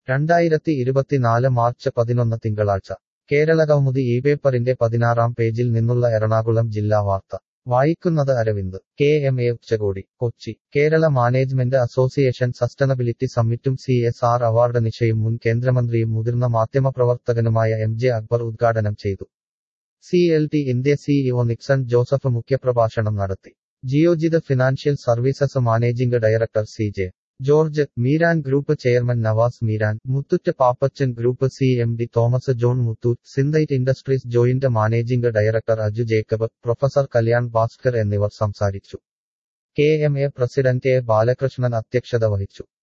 രണ്ടായിരത്തി ഇരുപത്തിനാല് മാർച്ച് പതിനൊന്ന് തിങ്കളാഴ്ച കേരളകൗമുദി ഈ പേപ്പറിന്റെ പതിനാറാം പേജിൽ നിന്നുള്ള എറണാകുളം ജില്ലാ വാർത്ത വായിക്കുന്നത് അരവിന്ദ് കെ എം എ ഉച്ചകോടി Kochi Kerala management association sustainability സമ്മിറ്റും സി എസ് ആർ അവാർഡ് നിശയും മുൻ കേന്ദ്രമന്ത്രിയും മുതിർന്ന മാധ്യമപ്രവർത്തകനുമായ എം ജെ അക്ബർ ഉദ്ഘാടനം ചെയ്തു C L T India CEO Nixon Joseph മുഖ്യപ്രഭാഷണം നടത്തി Geojit financial services managing director C J George Meeran group chairman Navas Meeran Muthoot Pappachan group C M D Thomas John Muthoot Synthite industries joint managing director Aju Jacob professor Kalyan Bhaskar എന്നിവർ സംസാരിച്ചു K M A president A Balakrishnan അധ്യക്ഷത വഹിച്ചു